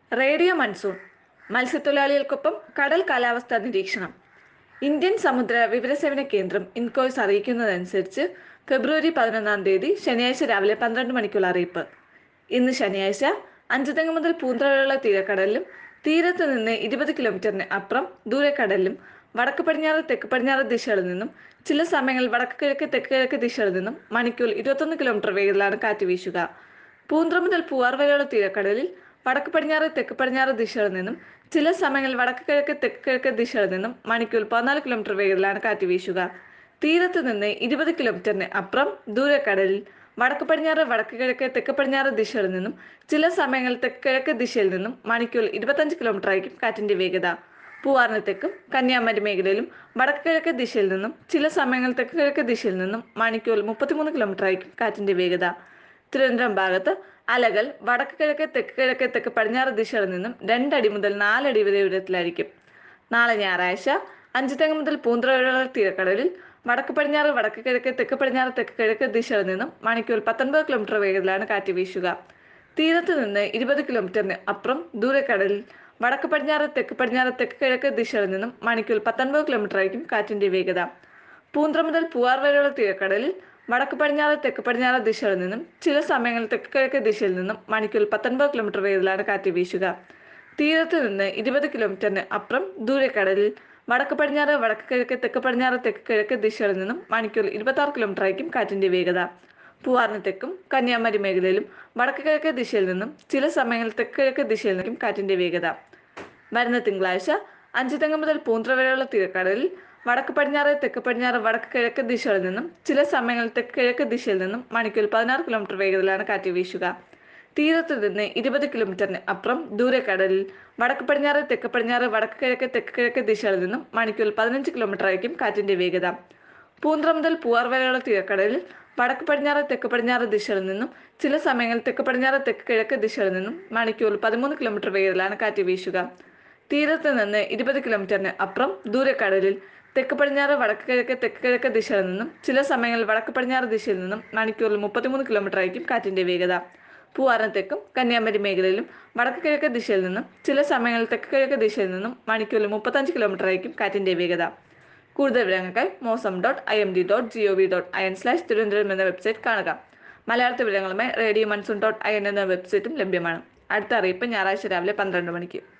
radio monsoon മത്സ്യത്തൊഴിലാളികൾക്കൊപ്പം കടൽ കാലാവസ്ഥാ നിരീക്ഷണം ഇന്ത്യൻ സമുദ്ര വിവരസേവന കേന്ദ്രം ഇൻകോയ്സ് അറിയിക്കുന്നതനുസരിച്ച് ഫെബ്രുവരി പതിനൊന്നാം തീയതി ശനിയാഴ്ച രാവിലെ പന്ത്രണ്ട് മണിക്കുള്ള അറിയിപ്പ് ഇന്ന് ശനിയാഴ്ച അഞ്ചുതെങ്ങ് മുതൽ പൂന്തറയുള്ള തീരക്കടലിലും തീരത്ത് നിന്ന് ഇരുപത് കിലോമീറ്ററിന് അപ്പുറം ദൂരക്കടലിലും വടക്ക് പടിഞ്ഞാറ് തെക്ക് പടിഞ്ഞാറ് ദിശകളിൽ നിന്നും ചില സമയങ്ങളിൽ വടക്ക് കിഴക്ക് തെക്ക് കിഴക്ക് ദിശകളിൽ നിന്നും മണിക്കൂർ ഇരുപത്തൊന്ന് കിലോമീറ്റർ വേഗത്തിലാണ് കാറ്റ് വീശുക പൂന്തറ മുതൽ പൂവാർ വരെയുള്ള തീരക്കടലിൽ വടക്ക് പടിഞ്ഞാറ് തെക്ക് പടിഞ്ഞാറ് ദിശകളിൽ നിന്നും ചില സമയങ്ങളിൽ വടക്ക് കിഴക്ക് തെക്ക് കിഴക്ക് ദിശകളിൽ നിന്നും മണിക്കൂർ പതിനാല് കിലോമീറ്റർ വേഗത്തിലാണ് കാറ്റ് വീശുക തീരത്ത് നിന്ന് ഇരുപത് കിലോമീറ്ററിന് അപ്പുറം ദൂരക്കടലിൽ വടക്ക് പടിഞ്ഞാറ് വടക്ക് കിഴക്ക് തെക്ക് പടിഞ്ഞാറ് ദിശകളിൽ നിന്നും ചില സമയങ്ങളിൽ തെക്ക് കിഴക്ക് ദിശയിൽ നിന്നും മണിക്കൂർ ഇരുപത്തഞ്ച് കിലോമീറ്റർ ആയിരിക്കും കാറ്റിന്റെ വേഗത പൂവാറിന് തെക്കും കന്യാകുമാരി മേഖലയിലും വടക്ക് കിഴക്ക് ദിശയിൽ നിന്നും ചില സമയങ്ങളിൽ തെക്ക് കിഴക്ക് ദിശയിൽ നിന്നും മണിക്കൂർ മുപ്പത്തിമൂന്ന് കിലോമീറ്റർ ആയിരിക്കും കാറ്റിന്റെ വേഗത തിരുവനന്തപുരം ഭാഗത്ത് അലകൾ വടക്ക് കിഴക്ക് തെക്ക് കിഴക്ക് തെക്ക് പടിഞ്ഞാറ് ദിശകളിൽ നിന്നും രണ്ടടി മുതൽ നാലടി വരെ ഉയരത്തിലായിരിക്കും നാളെ ഞായറാഴ്ച അഞ്ചുതെങ്ങ് മുതൽ പൂന്തറ വരെയുള്ള തീരക്കടലിൽ വടക്ക് പടിഞ്ഞാറ് വടക്ക് കിഴക്ക് തെക്ക് പടിഞ്ഞാറ് തെക്ക് കിഴക്ക് ദിശകളിൽ നിന്നും മണിക്കൂർ പത്തൊൻപത് കിലോമീറ്റർ വേഗത്തിലാണ് കാറ്റ് വീശുക തീരത്ത് നിന്ന് ഇരുപത് കിലോമീറ്ററിന് അപ്പുറം ദൂരക്കടലിൽ വടക്ക് പടിഞ്ഞാറ് തെക്ക് പടിഞ്ഞാറ് തെക്ക് കിഴക്ക് ദിശകളിൽ നിന്നും മണിക്കൂർ പത്തൊൻപത് കിലോമീറ്റർ ആയിരിക്കും കാറ്റിന്റെ വേഗത പൂന്തറ മുതൽ പൂവാർ വരെയുള്ള തീരക്കടലിൽ വടക്ക് പടിഞ്ഞാറ് തെക്ക് പടിഞ്ഞാറ് ദിശകളിൽ നിന്നും ചില സമയങ്ങളിൽ തെക്ക് കിഴക്ക് ദിശയിൽ നിന്നും മണിക്കൂർ പത്തൊൻപത് കിലോമീറ്റർ വേഗത്തിലാണ് കാറ്റ് വീശുക തീരത്ത് നിന്ന് ഇരുപത് കിലോമീറ്ററിന് അപ്പുറം ദൂരക്കടലിൽ വടക്ക് പടിഞ്ഞാറ് വടക്ക് കിഴക്ക് തെക്ക് പടിഞ്ഞാറ് തെക്ക് കിഴക്ക് ദിശകളിൽ നിന്നും മണിക്കൂർ ഇരുപത്തി ആറ് കിലോമീറ്റർ ആയിരിക്കും കാറ്റിന്റെ വേഗത പൂവാറിന് തെക്കും കന്യാകുമാരി മേഖലയിലും വടക്ക് കിഴക്ക് ദിശയിൽ നിന്നും ചില സമയങ്ങളിൽ തെക്ക് കിഴക്ക് ദിശയിൽ നിന്നും കാറ്റിന്റെ വേഗത വരുന്ന തിങ്കളാഴ്ച അഞ്ചുതെങ്ങ് മുതൽ പൂന്തറ വരെയുള്ള തീരക്കടലിൽ വടക്ക് പടിഞ്ഞാറ് തെക്ക് പടിഞ്ഞാറ് വടക്ക് കിഴക്ക് ദിശകളിൽ നിന്നും ചില സമയങ്ങളിൽ തെക്ക് കിഴക്ക് ദിശയിൽ നിന്നും മണിക്കൂർ പതിനാറ് കിലോമീറ്റർ വേഗത്തിലാണ് കാറ്റ് വീശുക തീരത്ത് നിന്ന് ഇരുപത് കിലോമീറ്ററിന് അപ്പുറം ദൂരക്കടലിൽ വടക്ക് പടിഞ്ഞാറ് തെക്ക് പടിഞ്ഞാറ് വടക്ക് കിഴക്ക് തെക്ക് കിഴക്ക് ദിശകളിൽ നിന്നും മണിക്കൂർ പതിനഞ്ച് കിലോമീറ്റർ ആയിരിക്കും കാറ്റിന്റെ വേഗത പൂന്തറ മുതൽ പൂവാർ വരെയുള്ള തീരക്കടലിൽ വടക്ക് പടിഞ്ഞാറ് തെക്ക് പടിഞ്ഞാറ് ദിശകളിൽ നിന്നും ചില സമയങ്ങളിൽ തെക്ക് പടിഞ്ഞാറ് തെക്ക് കിഴക്ക് ദിശകളിൽ നിന്നും മണിക്കൂർ പതിമൂന്ന് കിലോമീറ്റർ വേഗത്തിലാണ് കാറ്റ് വീശുക തീരത്ത് നിന്ന് ഇരുപത് കിലോമീറ്ററിന് അപ്പുറം ദൂരക്കടലിൽ തെക്ക് പടിഞ്ഞാറ് വടക്ക് കിഴക്ക് തെക്ക് കിഴക്ക് ദിശയിൽ നിന്നും ചില സമയങ്ങളിൽ വടക്ക് പടിഞ്ഞാറ് ദിശയിൽ നിന്നും മണിക്കൂറിൽ മുപ്പത്തിമൂന്ന് കിലോമീറ്റർ ആയിരിക്കും കാറ്റിന്റെ വേഗത പൂവാറിന് തെക്കും കന്യാകുമാരി മേഖലയിലും വടക്ക് കിഴക്ക് ദിശയിൽ നിന്നും ചില സമയങ്ങളിൽ തെക്ക് കിഴക്ക് ദിശയിൽ നിന്നും മണിക്കൂറിൽ മുപ്പത്തഞ്ച് കിലോമീറ്റർ ആയിരിക്കും കാറ്റിന്റെ വേഗത കൂടുതൽ വിവരങ്ങൾക്കായി Mausam dot I M D dot G O V dot I N slash Thiruvananthapuram എന്ന വെബ്സൈറ്റ് കാണുക മലയാളത്തിൽ വിവരങ്ങളുമായി radio monsoon dot I N എന്ന വെബ്സൈറ്റും ലഭ്യമാണ് അടുത്ത അറിയിപ്പ് ഞായറാഴ്ച രാവിലെ പന്ത്രണ്ട് മണിക്ക്